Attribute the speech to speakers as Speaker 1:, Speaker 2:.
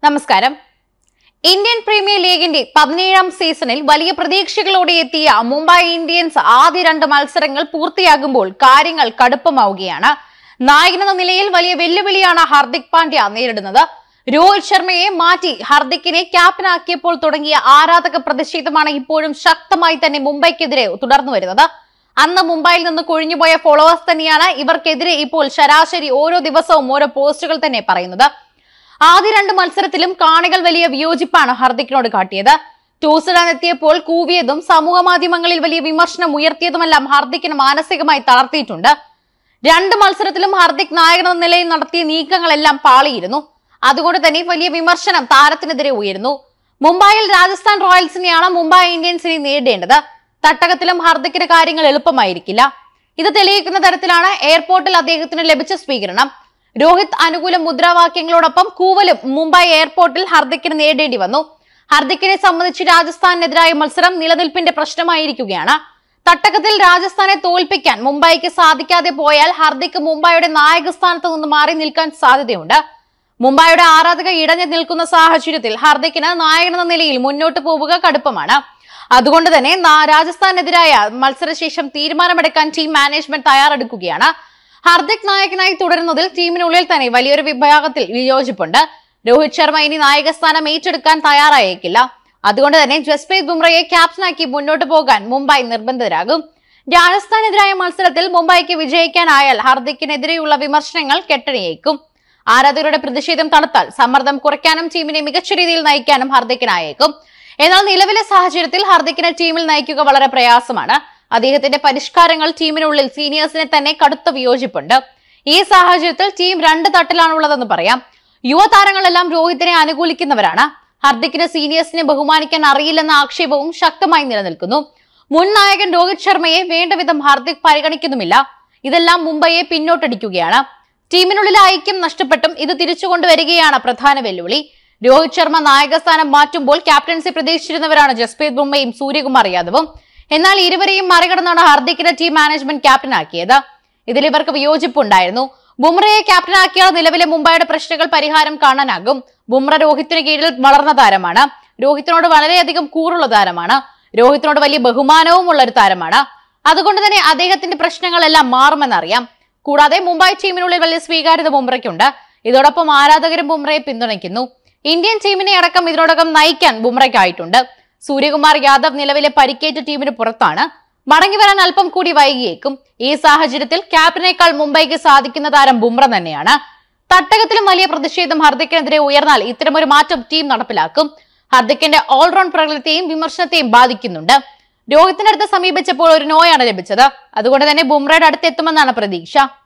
Speaker 1: നമസ്കാരം Indian premier ലീഗിന്റെ പതിനേഴാം സീസണിൽ വലിയ പ്രതീക്ഷകളോടെ എത്തിയ മുംബൈ ഇന്ത്യൻസ് ആദ്യ രണ്ട് മത്സരങ്ങൾ പൂർത്തിയാകുമ്പോൾ കാര്യങ്ങൾ കടുപ്പമാവുകയാണ് നായകനെന്ന നിലയിൽ വലിയ വെല്ലുവിളിയാണ് ഹാർദിക് പാണ്ഡ്യ നേരിടുന്നത് രോഹിത് ശർമ്മയെ മാറ്റി ഹർദിക്കിനെ ക്യാപ്റ്റനാക്കിയപ്പോൾ തുടങ്ങിയ ആരാധക പ്രതിഷേധമാണ് ഇപ്പോഴും ശക്തമായി തന്നെ മുംബൈക്കെതിരെ തുടർന്നു വരുന്നത് അന്ന് മുംബൈയിൽ നിന്ന് കൊഴിഞ്ഞുപോയ ഫോളോവേഴ്സ് തന്നെയാണ് ഇവർക്കെതിരെ ഇപ്പോൾ ശരാശരി ഓരോ ദിവസവും ഓരോ പോസ്റ്റുകൾ തന്നെ പറയുന്നത് ആദ്യ രണ്ട് മത്സരത്തിലും കാണികൾ വലിയ വിയോജിപ്പാണ് ഹർദിക്കിനോട് കാട്ടിയത് ടോസ് ഇടാൻ എത്തിയപ്പോൾ കൂവിയതും സമൂഹ മാധ്യമങ്ങളിൽ വലിയ വിമർശനം ഉയർത്തിയതുമെല്ലാം ഹർദിക്കിന് മാനസികമായി തളർത്തിയിട്ടുണ്ട് രണ്ട് മത്സരത്തിലും ഹർദിക് നായകനെന്ന നിലയിൽ നടത്തിയ നീക്കങ്ങളെല്ലാം പാളിയിരുന്നു അതുകൊണ്ട് തന്നെ വലിയ വിമർശനം താരത്തിനെതിരെ ഉയരുന്നു മുംബൈയിൽ രാജസ്ഥാൻ റോയൽസിനെയാണ് മുംബൈ ഇന്ത്യൻസിനെ നേരിടേണ്ടത് തട്ടകത്തിലും ഹർദിക്കിന് കാര്യങ്ങൾ എളുപ്പമായിരിക്കില്ല ഇത് തെളിയിക്കുന്ന തരത്തിലാണ് എയർപോർട്ടിൽ അദ്ദേഹത്തിന് ലഭിച്ച സ്വീകരണം രോഹിത് അനുകൂല മുദ്രാവാക്യങ്ങളോടൊപ്പം കൂവലും മുംബൈ എയർപോർട്ടിൽ ഹർദിക്കിന് നേരിടേണ്ടി വന്നു ഹർദിക്കിനെ സംബന്ധിച്ച് രാജസ്ഥാനെതിരായ മത്സരം നിലനിൽപ്പിന്റെ പ്രശ്നമായിരിക്കുകയാണ് തട്ടകത്തിൽ രാജസ്ഥാനെ തോൽപ്പിക്കാൻ മുംബൈക്ക് സാധിക്കാതെ പോയാൽ ഹർദിക്ക് മുംബൈയുടെ നായക സ്ഥാനത്ത് നിന്ന് മാറി നിൽക്കാൻ സാധ്യതയുണ്ട് മുംബൈയുടെ ആരാധക ഇടഞ്ഞു നിൽക്കുന്ന സാഹചര്യത്തിൽ ഹർദിക്കിന് നായകനെന്ന നിലയിൽ മുന്നോട്ട് പോവുക കടുപ്പമാണ് അതുകൊണ്ട് തന്നെ നാ- രാജസ്ഥാനെതിരായ മത്സരശേഷം തീരുമാനമെടുക്കാൻ ടീം മാനേജ്മെന്റ് തയ്യാറെടുക്കുകയാണ് ഹർദിക് നായകനായി തുടരുന്നതിൽ ടീമിനുള്ളിൽ തന്നെ വലിയൊരു വിഭാഗത്തിൽ വിയോജിപ്പുണ്ട് രോഹിത് ശർമ്മ ഇനി നായകസ്ഥാനം ഏറ്റെടുക്കാൻ തയ്യാറായേക്കില്ല അതുകൊണ്ട് തന്നെ ജസ്പ്രീത് ബുംറയെ ക്യാപ്റ്റനാക്കി മുന്നോട്ട് പോകാൻ മുംബൈ നിർബന്ധിതരാകും രാജസ്ഥാനെതിരായ മത്സരത്തിൽ മുംബൈക്ക് വിജയിക്കാനായാൽ ഹർദിക്കിനെതിരെയുള്ള വിമർശനങ്ങൾ കെട്ടണിയേക്കും ആരാധകരുടെ പ്രതിഷേധം തണുത്താൽ സമ്മർദ്ദം കുറയ്ക്കാനും ടീമിനെ മികച്ച രീതിയിൽ നയിക്കാനും ഹർദിക്കിനായേക്കും എന്നാൽ നിലവിലെ സാഹചര്യത്തിൽ ഹർദിക്കിനെ ടീമിൽ നയിക്കുക വളരെ പ്രയാസമാണ് അദ്ദേഹത്തിന്റെ പരിഷ്കാരങ്ങൾ ടീമിനുള്ളിൽ സീനിയേഴ്സിനെ തന്നെ കടുത്ത വിയോജിപ്പുണ്ട് ഈ സാഹചര്യത്തിൽ ടീം രണ്ട് തട്ടിലാണുള്ളതെന്ന് പറയാം യുവതാരങ്ങളെല്ലാം രോഹിത്തിനെ അനുകൂലിക്കുന്നവരാണ് ഹർദിക്കിന് സീനിയേഴ്സിനെ ബഹുമാനിക്കാൻ അറിയില്ലെന്ന ആക്ഷേപവും ശക്തമായി നിലനിൽക്കുന്നു മുൻ നായകൻ രോഹിത് ശർമ്മയെ വേണ്ടവിധം ഹാർദിക് പരിഗണിക്കുന്നുമില്ല ഇതെല്ലാം മുംബൈയെ പിന്നോട്ടടിക്കുകയാണ് ടീമിനുള്ളിലെ ഐക്യം നഷ്ടപ്പെട്ടും ഇത് തിരിച്ചുകൊണ്ടുവരികയാണ് പ്രധാന വെല്ലുവിളി രോഹിത് ശർമ്മ നായകസ്ഥാനം മാറ്റുമ്പോൾ ക്യാപ്റ്റൻസി പ്രതീക്ഷിച്ചിരുന്നവരാണ് ജസ്പ്രീത് ബുംറയും സൂര്യകുമാർ യാദവും എന്നാൽ ഇരുവരെയും മറികടന്നാണ് ഹാർദിക്കിനെ ടീം മാനേജ്മെന്റ് ക്യാപ്റ്റനാക്കിയത് ഇതിൽ ഇവർക്ക് വിയോജിപ്പുണ്ടായിരുന്നു ബുംറയെ ക്യാപ്റ്റനാക്കിയാൽ നിലവിലെ മുംബൈയുടെ പ്രശ്നങ്ങൾ പരിഹാരം കാണാനാകും ബുംറ രോഹിത്തിന് കീഴിൽ വളർന്ന താരമാണ് രോഹിത്തിനോട് വളരെയധികം കൂറുള്ള താരമാണ് രോഹിത്തിനോട് വലിയ ബഹുമാനവും ഉള്ള ഒരു താരമാണ് അതുകൊണ്ട് തന്നെ അദ്ദേഹത്തിന്റെ പ്രശ്നങ്ങളെല്ലാം മാറുമെന്നറിയാം കൂടാതെ മുംബൈ ടീമിനുള്ളിൽ വലിയ സ്വീകാര്യത ബുംറയ്ക്കുണ്ട് ഇതോടൊപ്പം ആരാധകരും ബുംറയെ പിന്തുണയ്ക്കുന്നു ഇന്ത്യൻ ടീമിനെ അടക്കം ഇതിനോടകം നയിക്കാൻ ബുംറയ്ക്കായിട്ടുണ്ട് സൂര്യകുമാർ യാദവ് നിലവിലെ പരിക്കേറ്റ ടീമിന് പുറത്താണ് മടങ്ങി വരാൻ അല്പം കൂടി വൈകിയേക്കും ഈ സാഹചര്യത്തിൽ ക്യാപ്റ്റനേക്കാൾ മുംബൈക്ക് സാധിക്കുന്ന താരം ബുംറ തന്നെയാണ് തട്ടകത്തിലും വലിയ പ്രതിഷേധം ഹർദിക്കിനെതിരെ ഉയർന്നാൽ ഇത്തരമൊരു മാറ്റം ടീം നടപ്പിലാക്കും ഹർദിക്കിന്റെ ഓൾറൗണ്ട് പ്രകടനത്തെയും വിമർശനത്തെയും ബാധിക്കുന്നുണ്ട് രോഹിത്തിനടുത്ത് സമീപിച്ചപ്പോൾ ഒരു നോയാണ് ലഭിച്ചത് അതുകൊണ്ട് തന്നെ ബുംറയുടെ അടുത്ത് എത്തുമെന്നാണ് പ്രതീക്ഷ